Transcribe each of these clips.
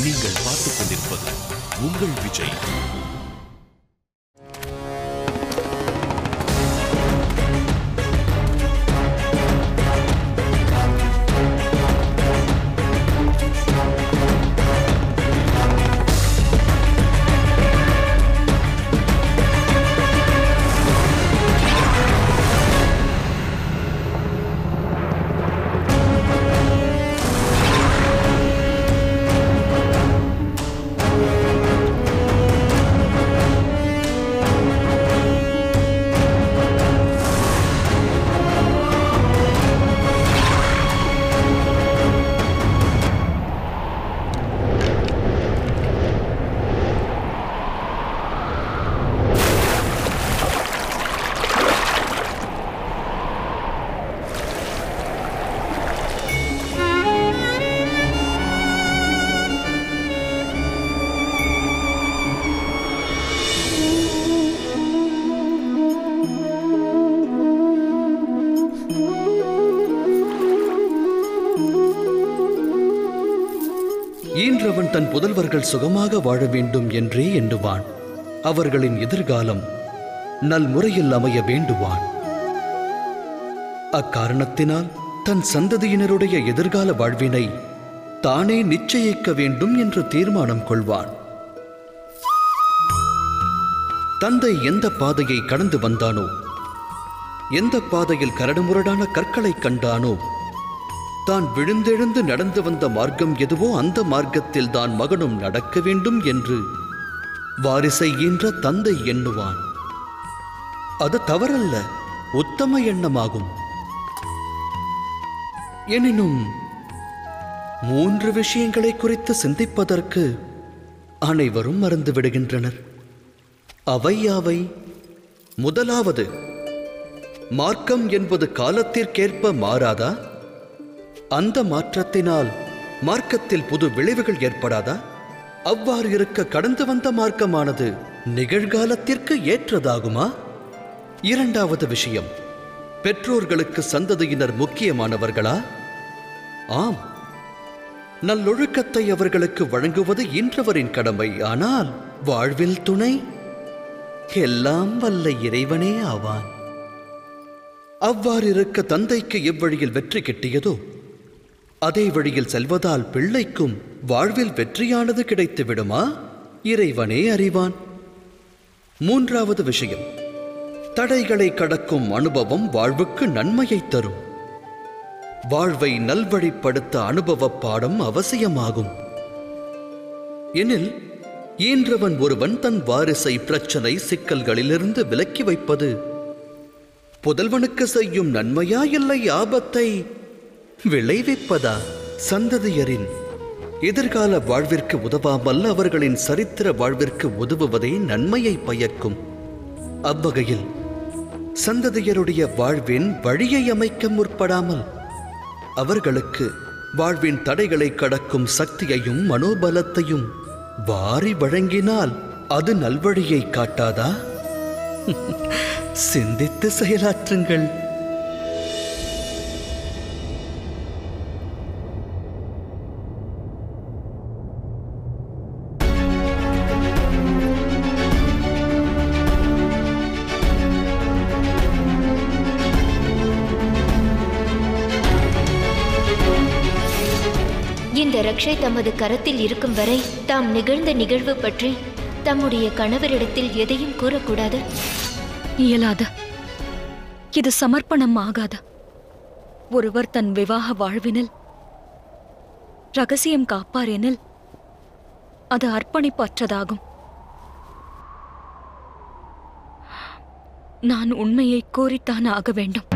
நீங்கள் பார்த்துக் கொண்டிருப்பது உங்கள் விஜய் ஈன்றவன் தன் புதல்வர்கள் சுகமாக வாழ வேண்டும் என்றே எண்ணுவான் அவர்களின் எதிர்காலம் நல்முறையில் அமைய வேண்டுவான் அக்காரணத்தினால் தன் சந்ததியினருடைய எதிர்கால வாழ்வினை தானே நிச்சயிக்க வேண்டும் என்று தீர்மானம் கொள்வான் தந்தை எந்த பாதையை கடந்து வந்தானோ எந்த பாதையில் கரடுமுரடான கற்களை கண்டானோ தான் விழுந்தெழுந்து நடந்து வந்த மார்க்கம் எதுவோ அந்த மார்க்கத்தில் தான் மகனும் நடக்க வேண்டும் என்று வாரிசை ஈன்ற தந்தை எண்ணுவான் அது தவறல்ல உத்தம எண்ணமாகும் எனினும் மூன்று விஷயங்களை குறித்து சிந்திப்பதற்கு அனைவரும் மறந்து விடுகின்றனர் அவை யாவை முதலாவது மார்க்கம் என்பது காலத்திற்கேற்ப மாறாதா அந்த மாற்றத்தினால் மார்க்கத்தில் புது விளைவுகள் ஏற்படாதா அவ்வாறு இருக்க கடந்து வந்த மார்க்கமானது நிகழ்காலத்திற்கு ஏற்றதாகுமா இரண்டாவது விஷயம் பெற்றோர்களுக்கு சந்ததியினர் முக்கியமானவர்களா ஆம் நல்லொழுக்கத்தை அவர்களுக்கு வழங்குவது இன்றவரின் கடமை ஆனால் வாழ்வில் துணை எல்லாம் வல்ல இறைவனே ஆவான் அவ்வாறு இருக்க தந்தைக்கு எவ்வழியில் வெற்றி கிட்டியதோ அதே வழியில் செல்வதால் பிள்ளைக்கும் வாழ்வில் வெற்றியானது கிடைத்து விடுமா இறைவனே அறிவான் மூன்றாவது விஷயம் தடைகளை கடக்கும் அனுபவம் வாழ்வுக்கு நன்மையை தரும் வாழ்வை நல்வழிப்படுத்த அனுபவ பாடம் அவசியமாகும் எனில் ஈன்றவன் ஒருவன் தன் வாரிசை பிரச்சனை சிக்கல்களிலிருந்து விலக்கி வைப்பது புதல்வனுக்கு செய்யும் நன்மையா இல்லை ஆபத்தை விளைவிப்பதா சந்ததியரின் எதிர்கால வாழ்விற்கு உதவாமல் அவர்களின் சரித்திர வாழ்விற்கு உதவுவதே நன்மையை பயக்கும் அவ்வகையில் சந்ததியருடைய வாழ்வின் வழியை அமைக்க முற்படாமல் அவர்களுக்கு வாழ்வின் தடைகளை கடக்கும் சக்தியையும் மனோபலத்தையும் வாரி வழங்கினால் அது நல்வழியை காட்டாதா சிந்தித்து செயலாற்றுங்கள் இந்த ரக்ஷை தமது கரத்தில் இருக்கும் வரை தாம் நிகழ்ந்த நிகழ்வு பற்றி தம்முடைய கணவரிடத்தில் எதையும் கூறக்கூடாது இயலாது இது சமர்ப்பணம் ஆகாது ஒருவர் தன் விவாக வாழ்வினில் ரகசியம் காப்பார் எனில் அது அர்ப்பணிப்பற்றதாகும் நான் உண்மையை கூறித்தான் ஆக வேண்டும்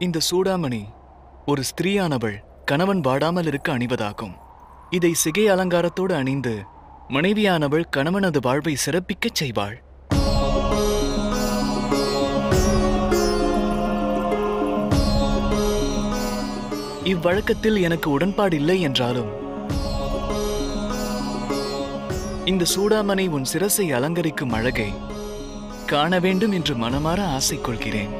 இந்த சூடாமணி ஒரு ஸ்திரீயானவள் கணவன் வாடாமல் இருக்க அணிவதாகும் இதை சிகை அலங்காரத்தோடு அணிந்து மனைவியானவள் கணவனது வாழ்வை சிறப்பிக்கச் செய்வாள் இவ்வழக்கத்தில் எனக்கு உடன்பாடு இல்லை என்றாலும் இந்த சூடாமணி உன் சிரசை அலங்கரிக்கும் அழகை காண வேண்டும் என்று மனமாற ஆசை கொள்கிறேன்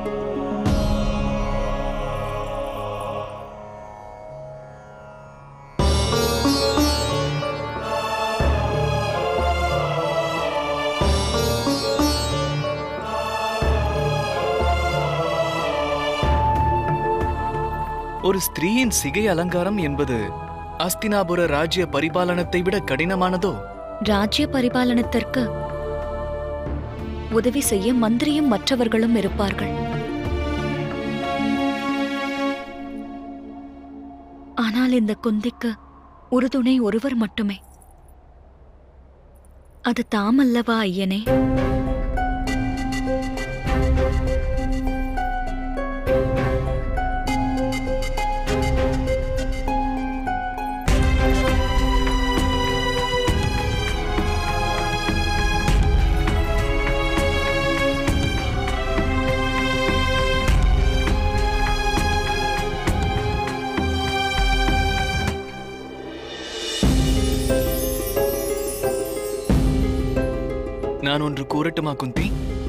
ஒரு ஸ்திரீயின் சிகை அலங்காரம் என்பது அஸ்தினாபுர ராஜ்ய பரிபாலனத்தை விட கடினமானதோ ராஜ்ய பரிபாலனத்திற்கு உதவி செய்ய மந்திரியும் மற்றவர்களும் இருப்பார்கள் ஆனால் இந்த குந்திக்கு உறுதுணை ஒருவர் மட்டுமே அது தாமல்லவா ஐயனே நான் ஒன்று கூறட்டுமா குந்தி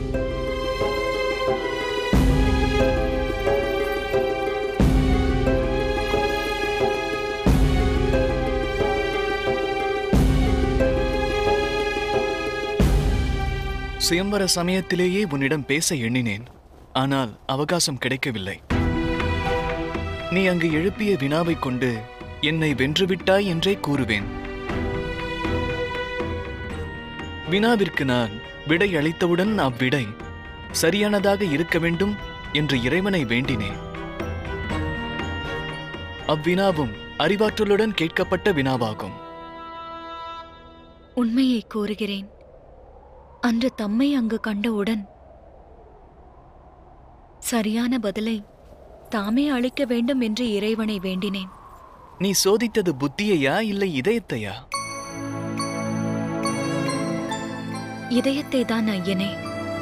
சுயம்பர சமயத்திலேயே உன்னிடம் பேச எண்ணினேன் ஆனால் அவகாசம் கிடைக்கவில்லை நீ அங்கு எழுப்பிய வினாவைக் கொண்டு என்னை வென்றுவிட்டாய் என்றே கூறுவேன் வினாவிற்கு நான் விடை அளித்தவுடன் அவ்விடை சரியானதாக இருக்க வேண்டும் என்று இறைவனை வேண்டினேன் அவ்வினாவும் அறிவாற்றலுடன் கேட்கப்பட்ட வினாவாகும் உண்மையை கூறுகிறேன் அன்று தம்மை அங்கு கண்டவுடன் சரியான பதிலை தாமே அளிக்க வேண்டும் என்று இறைவனை வேண்டினேன் நீ சோதித்தது புத்தியையா இல்லை இதயத்தையா இதயத்தை தான் ஐயனே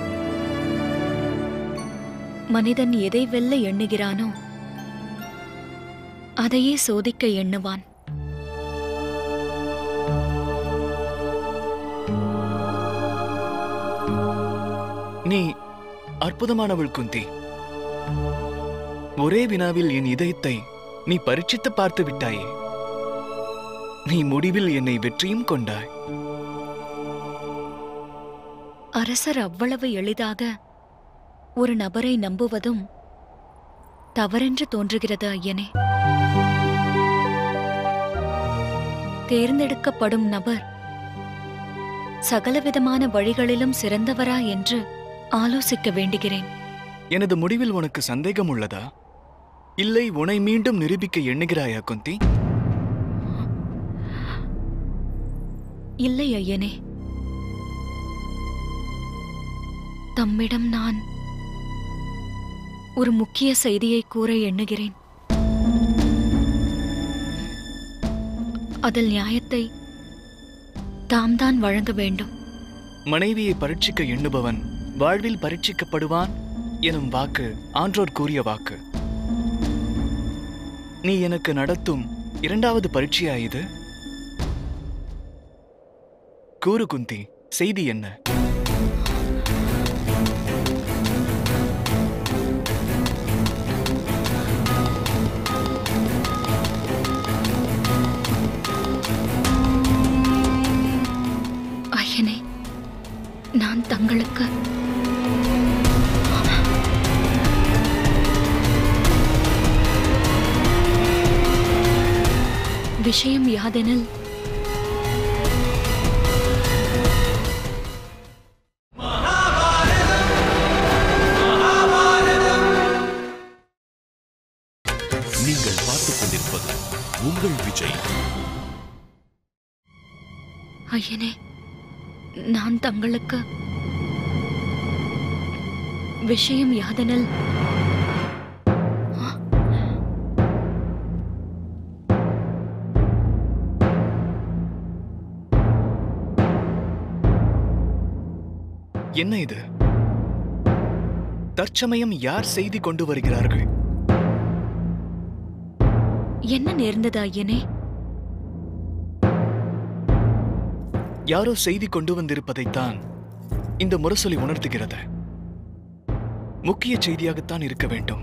மனிதன் எதை வெல்ல எண்ணுகிறானோ அதையே சோதிக்க எண்ணுவான் நீ அற்புதமானவள் குந்தி ஒரே வினாவில் என் இதயத்தை நீ பரீட்சித்து பார்த்து விட்டாயே நீ முடிவில் என்னை வெற்றியும் கொண்டாய் அரசர் அவ்வளவு எளிதாக ஒரு நபரை நம்புவதும் தவறென்று தோன்றுகிறது ஐயனே தேர்ந்தெடுக்கப்படும் நபர் சகலவிதமான வழிகளிலும் சிறந்தவரா என்று ஆலோசிக்க வேண்டுகிறேன் எனது முடிவில் உனக்கு சந்தேகம் உள்ளதா இல்லை உன்னை மீண்டும் நிரூபிக்க எண்ணுகிறாயா குந்தி இல்லை ஐயனே தம்மிடம் நான் ஒரு முக்கிய செய்தியை கூற எண்ணுகிறேன் அதில் நியாயத்தை தாம் தான் வழங்க வேண்டும் மனைவியை பரீட்சிக்க எண்ணுபவன் வாழ்வில் பரீட்சிக்கப்படுவான் எனும் வாக்கு ஆன்றோர் கூறிய வாக்கு நீ எனக்கு நடத்தும் இரண்டாவது பரீட்சையா இது கூறு குந்தி செய்தி என்ன ஐயனே நான் தங்களுக்கு விஷயம் யாதெனில் நீங்கள் பார்த்துக் கொண்டிருப்பது உங்கள் விஜய் ஐயனே நான் தங்களுக்கு விஷயம் யாதெனில் என்ன இது தற்சமயம் யார் செய்தி கொண்டு வருகிறார்கள் என்ன நேர்ந்தது ஐயனே யாரோ செய்தி கொண்டு வந்திருப்பதைத்தான் இந்த முரசொலி உணர்த்துகிறது முக்கிய செய்தியாகத்தான் இருக்க வேண்டும்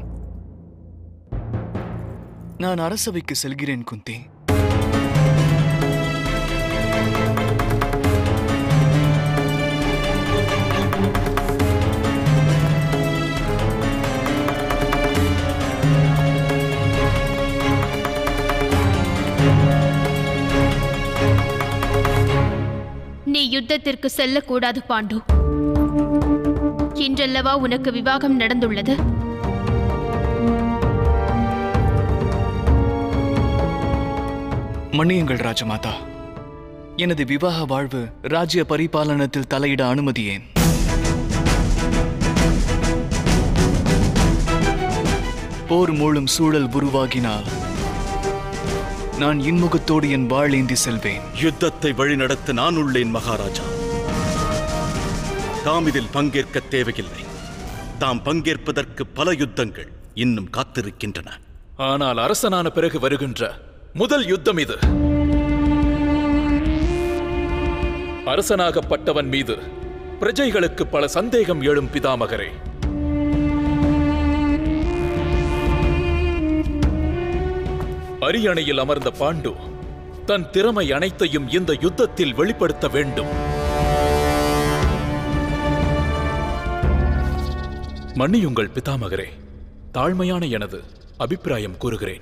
நான் அரசவைக்கு செல்கிறேன் குந்தி நீ யுத்தத்திற்கு செல்லக்கூடாது பாண்டு இன்றல்லவா உனக்கு விவாகம் நடந்துள்ளது மன்னியுங்கள் ராஜமாதா எனது விவாக வாழ்வு ராஜ்ய பரிபாலனத்தில் தலையிட அனுமதி ஏன் போர் மூழும் சூழல் உருவாகினால் நான் இன்முகத்தோடு என் வாழேந்தி செல்வேன் யுத்தத்தை வழிநடத்த நான் உள்ளேன் மகாராஜா தாம் இதில் பங்கேற்க தேவையில்லை தாம் பங்கேற்பதற்கு பல யுத்தங்கள் இன்னும் காத்திருக்கின்றன ஆனால் அரசனான பிறகு வருகின்ற முதல் யுத்தம் இது அரசனாகப்பட்டவன் மீது பிரஜைகளுக்கு பல சந்தேகம் எழும் பிதாமகரே அரியணையில் அமர்ந்த பாண்டு தன் திறமை அனைத்தையும் இந்த யுத்தத்தில் வெளிப்படுத்த வேண்டும் மன்னியுங்கள் பிதாமகரே தாழ்மையான எனது அபிப்பிராயம் கூறுகிறேன்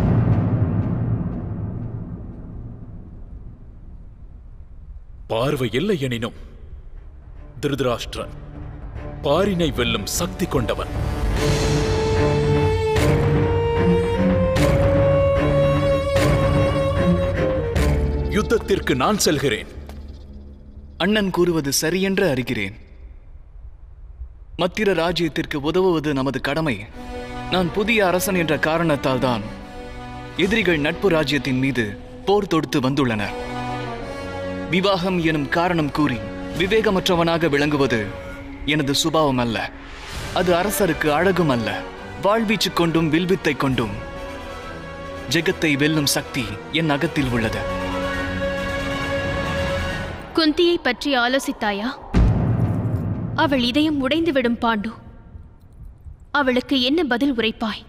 பார்வை இல்லை எனினும் திருதராஷ்டிரன் பாரினை வெல்லும் சக்தி கொண்டவன் யுத்தத்திற்கு நான் செல்கிறேன் அண்ணன் கூறுவது சரியென்று அறிகிறேன் மத்திர ராஜ்யத்திற்கு உதவுவது நமது கடமை நான் புதிய அரசன் என்ற காரணத்தால் தான் எதிரிகள் நட்பு ராஜ்யத்தின் மீது போர் தொடுத்து வந்துள்ளனர் விவாகம் எனும் காரணம் கூறி விவேகமற்றவனாக விளங்குவது எனது சுபாவம் அல்ல அது அரசருக்கு அழகும் அல்ல வாழ்வீச்சு கொண்டும் வில்வித்தை கொண்டும் ஜெகத்தை வெல்லும் சக்தி என் அகத்தில் உள்ளது குந்தியை பற்றி ஆலோசித்தாயா அவள் இதயம் உடைந்துவிடும் பாண்டு அவளுக்கு என்ன பதில் உரைப்பாய்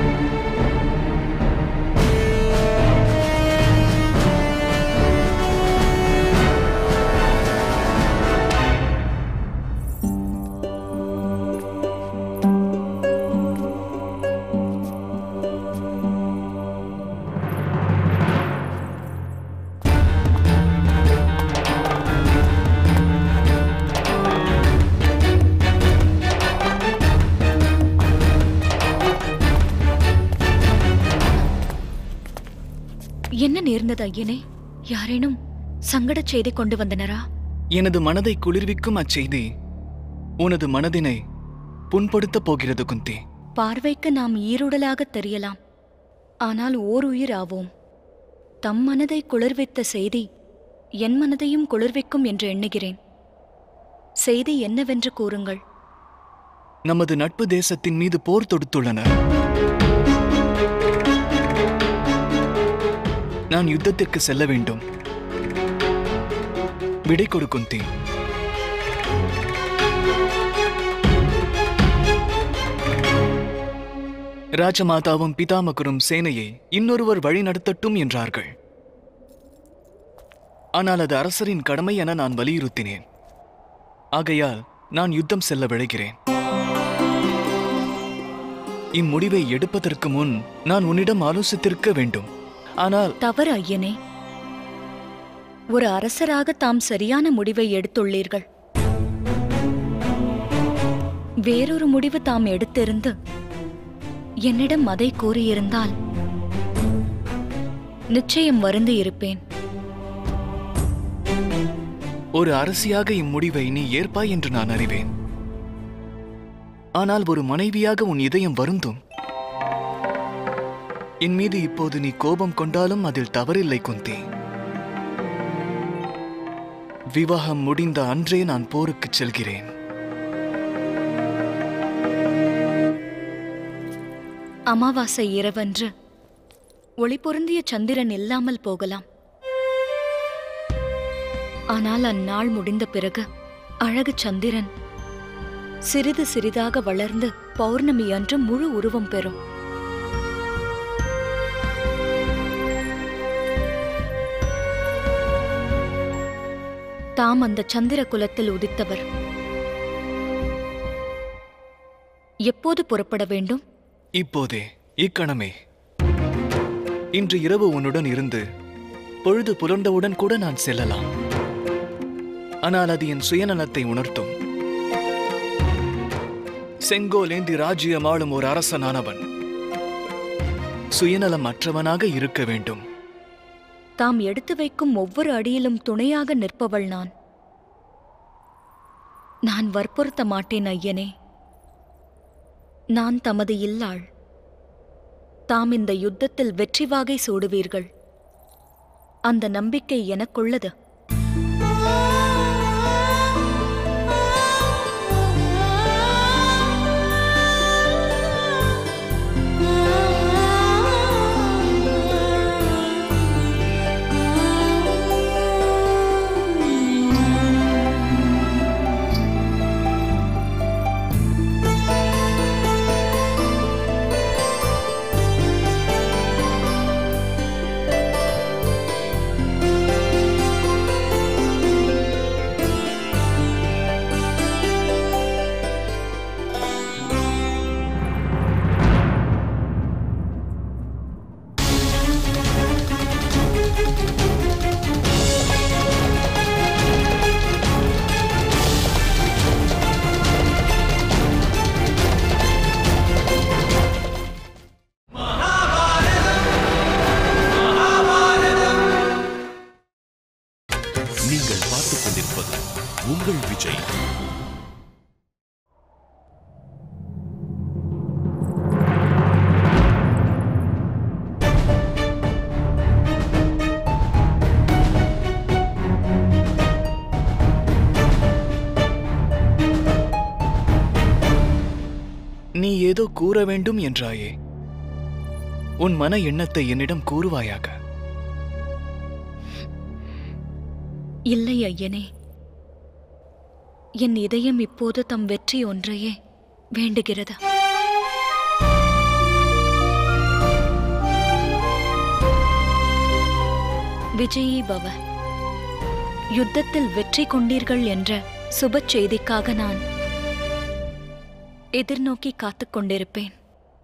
என்ன நேர்ந்தது ஐயனே யாரேனும் சங்கடச் செய்தி கொண்டு வந்தனரா எனது மனதை குளிர்விக்கும் அச்செய்தி உனது மனதினை புண்படுத்தப் போகிறது குந்தி பார்வைக்கு நாம் ஈருடலாகத் தெரியலாம் ஆனால் ஓர் உயிர் ஆவோம் தம் மனதை குளிர்வித்த செய்தி என் மனதையும் குளிர்விக்கும் என்று எண்ணுகிறேன் செய்தி என்னவென்று கூறுங்கள் நமது நட்பு தேசத்தின் மீது போர் தொடுத்துள்ளனர் நான் யுத்தத்திற்கு செல்ல வேண்டும் விடை கொடு குந்தி ராஜமாதாவும் பிதாமகரும் சேனையை இன்னொருவர் வழி நடத்தட்டும் என்றார்கள் ஆனால் அது அரசரின் கடமை என நான் வலியுறுத்தினேன் ஆகையால் நான் யுத்தம் செல்ல விழைகிறேன் இம்முடிவை எடுப்பதற்கு முன் நான் உன்னிடம் ஆலோசித்திருக்க வேண்டும் ஆனால் தவறு ஐயனே ஒரு அரசராக தாம் சரியான முடிவை எடுத்துள்ளீர்கள் வேறொரு முடிவு தாம் எடுத்திருந்து என்னிடம் அதை கூறியிருந்தால் நிச்சயம் வருந்தி இருப்பேன் ஒரு அரசியாக இம்முடிவை நீ ஏற்பாய் என்று நான் அறிவேன் ஆனால் ஒரு மனைவியாக உன் இதயம் வருந்தும் என் மீது இப்போது நீ கோபம் கொண்டாலும் அதில் தவறில்லை குந்தி விவாகம் முடிந்த அன்றே நான் போருக்குச் செல்கிறேன் அமாவாசை இரவன்று ஒளி பொருந்திய சந்திரன் இல்லாமல் போகலாம் ஆனால் அந்நாள் முடிந்த பிறகு அழகு சந்திரன் சிறிது சிறிதாக வளர்ந்து பௌர்ணமி அன்று முழு உருவம் பெறும் தாம் அந்த சந்திர குலத்தில் உதித்தவர் எப்போது புறப்பட வேண்டும் இப்போதே இக்கணமே இன்று இரவு உன்னுடன் இருந்து பொழுது புலர்ந்தவுடன் கூட நான் செல்லலாம் ஆனால் அது என் சுயநலத்தை உணர்த்தும் செங்கோலேந்தி ராஜ்யம் ஆளும் ஒரு அரசனானவன் சுயநலம் அற்றவனாக இருக்க வேண்டும் தாம் எடுத்து வைக்கும் ஒவ்வொரு அடியிலும் துணையாக நிற்பவள் நான் நான் வற்புறுத்த மாட்டேன் ஐயனே நான் தமது இல்லாள் தாம் இந்த யுத்தத்தில் வெற்றி வாகை சூடுவீர்கள் அந்த நம்பிக்கை எனக்குள்ளது நீங்கள் பார்த்துக் கொண்டிருப்பது உங்கள் விஜய் நீ ஏதோ கூற வேண்டும் என்றாயே உன் மன எண்ணத்தை என்னிடம் கூறுவாயாக இல்லை ஐயனே என் இதயம் இப்போது தம் வெற்றி ஒன்றையே வேண்டுகிறது விஜயி பவ யுத்தத்தில் வெற்றி கொண்டீர்கள் என்ற சுப செய்திக்காக நான் எதிர்நோக்கி காத்துக் கொண்டிருப்பேன்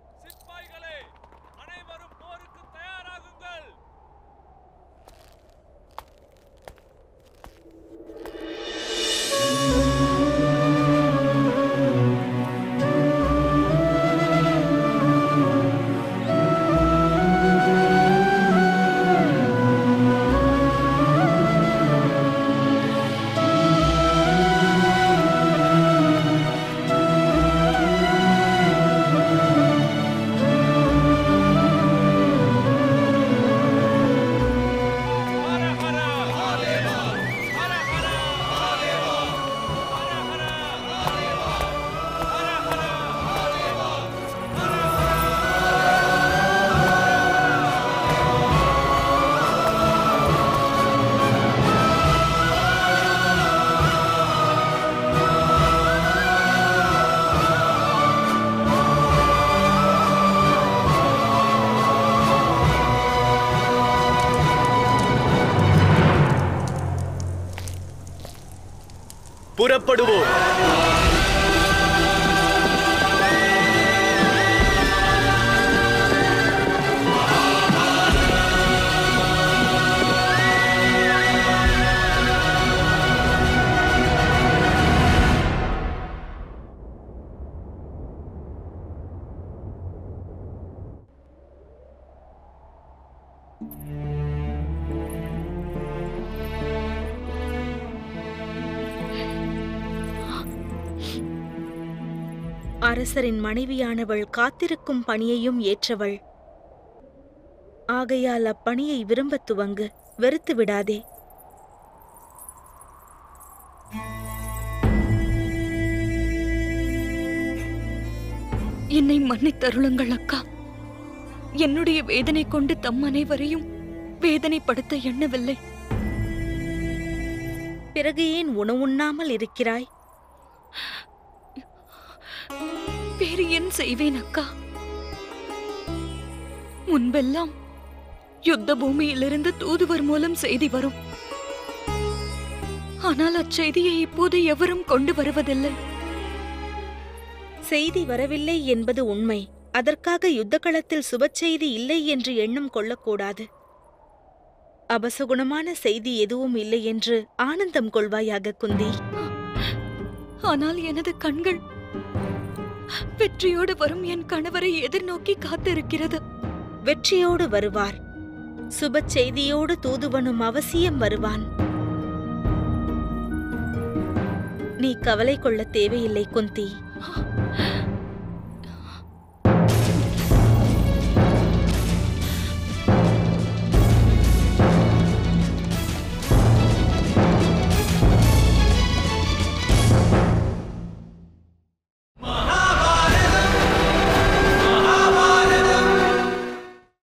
புறப்படுவோம் அரசரின் மனைவியானவள் காத்திருக்கும் பணியையும் ஏற்றவள் ஆகையால் அப்பணியை விரும்பத் துவங்கு வெறுத்து விடாதே என்னை மன்னித்தருளுங்கள் அக்கா என்னுடைய வேதனை கொண்டு தம் அனைவரையும் வேதனைப்படுத்த எண்ணவில்லை பிறகு ஏன் உணவுண்ணாமல் இருக்கிறாய் வேறு என் செய்வேன் அக்கா முன்பெல்லாம் யுத்த பூமியிலிருந்து தூதுவர் மூலம் செய்தி வரும் ஆனால் அச்செய்தியை இப்போது எவரும் கொண்டு வருவதில்லை செய்தி வரவில்லை என்பது உண்மை அதற்காக யுத்த களத்தில் சுபச்செய்தி இல்லை என்று எண்ணம் கொள்ளக்கூடாது அபசகுணமான செய்தி எதுவும் இல்லை என்று ஆனந்தம் கொள்வாயாக குந்தி ஆனால் எனது கண்கள் வெற்றியோடு வரும் என் கணவரை எதிர்நோக்கி காத்திருக்கிறது வெற்றியோடு வருவார் சுபச் செய்தியோடு தூதுவனும் அவசியம் வருவான் நீ கவலை கொள்ள தேவையில்லை குந்தி